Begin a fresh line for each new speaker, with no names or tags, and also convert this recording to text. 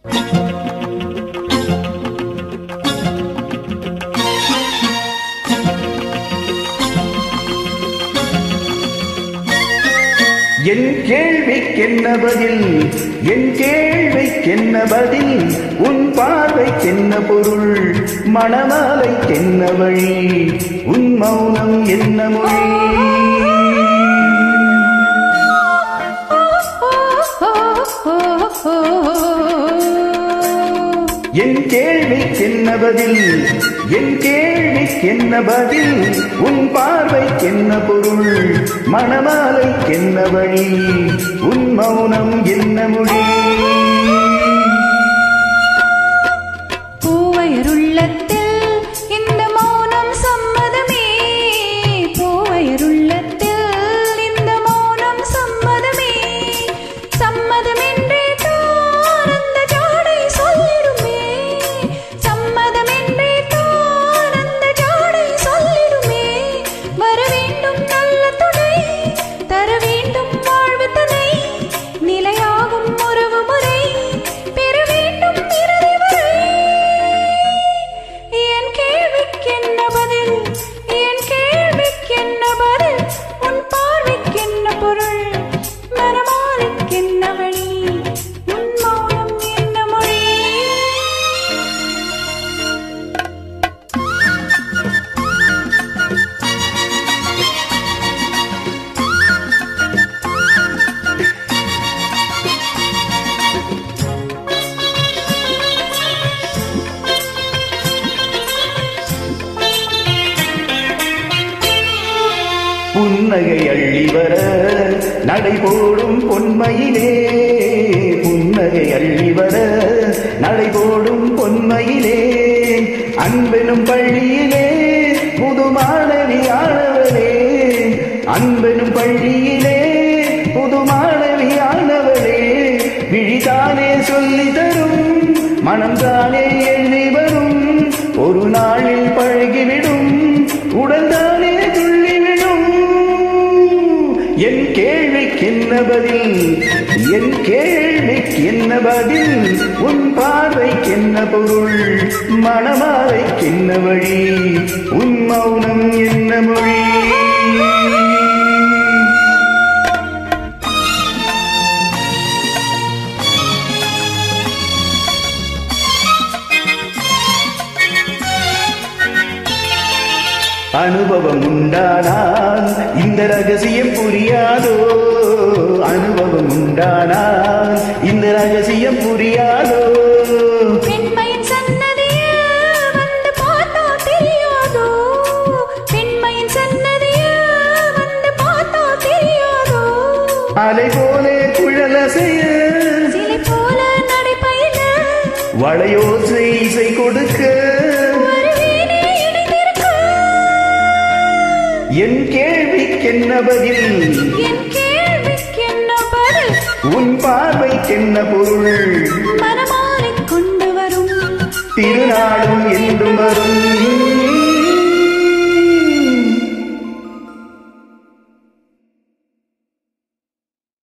என் கேள்விக்கென்ன பதில் என் கேள்விக்கென்ன பதில் உன் பார்வைக்கென்ன பொருள் மணமாலைக்கென்ன வழி உன் மௌனம் என்ன மொழி என் கேள்விக்கென்ன பதில் என் கேள்விக்கென்ன பதில் உன் பார்வைக்கென்ன பொருள் மணமாலைக்கென்ன வழி உன் மௌனம் என்ன மொழி
பூவையருள்ளத்தில் இந்த மௌனம் சம்மதமே பூவையருள்ளத்தில் இந்த மௌனம் சம்மதமே சம்மதமென்றே தான் அந்த ஜாடை சொல்லிடுமே சம்மதமென்றே தான் அந்த ஜாடை சொல்லிடுமே வர வேண்டும் நல்ல துணை தர வேண்டும் வாழ்வு துணை நிலையாகும் உறவு முறை பெற வேண்டும் இறுதி வரை என் கேள்விக்கென்ன பதில் என் கேள்விக்கென்ன பதில் உன் பார்வைக்கென்ன பொருள் மனமாலுக்கென்ன வழி உன் மௌனம் என்ன மொழி
புன்னகை அள்ளி வர நடைபோடும் பொன்மையிலே புன்னகை அள்ளி வர நடைபோடும் பொன்மையிலே அன்பெனும் பள்ளியிலே புது மாணவியானவளே அன்பெனும் பள்ளியிலே புது மாணவியானவளே விழிதானே சொல்லி தரும் மனம்தானே எழுதி வரும் ஒரு நாளில் பழகிவிடும் உடல்தானே துள்ளிவிடும் என் கேள்விக்கென்ன பதில் என் கேள்விக்கென்ன பதில் உன் பார்வைக்கென்ன பொருள் மணமாலைக்கென்ன வழி உன் மௌனம் என்ன மொழி அனுபவம் உண்டானால் இந்த ரகசியம் புரியாதோ அனுபவம் உண்டானால் இந்த ரகசியம் புரியாதோ
பெண்மையின் சன்னதியில் வந்து பார்த்தா தெரியாதோ பெண்மையின் சன்னதியில் வந்து பார்த்தா தெரியாதோ
அலை போலே குழலசைய
சிலை போல நடைபயில
வளையோசை இசை கொடுக்க
வருவேனே இணைந்திருக்க
என் கேள்விக்கென்ன பதில்
என் கேள்விக்கென்ன பதில்
உன் பார்வைக்கென்ன பொருள்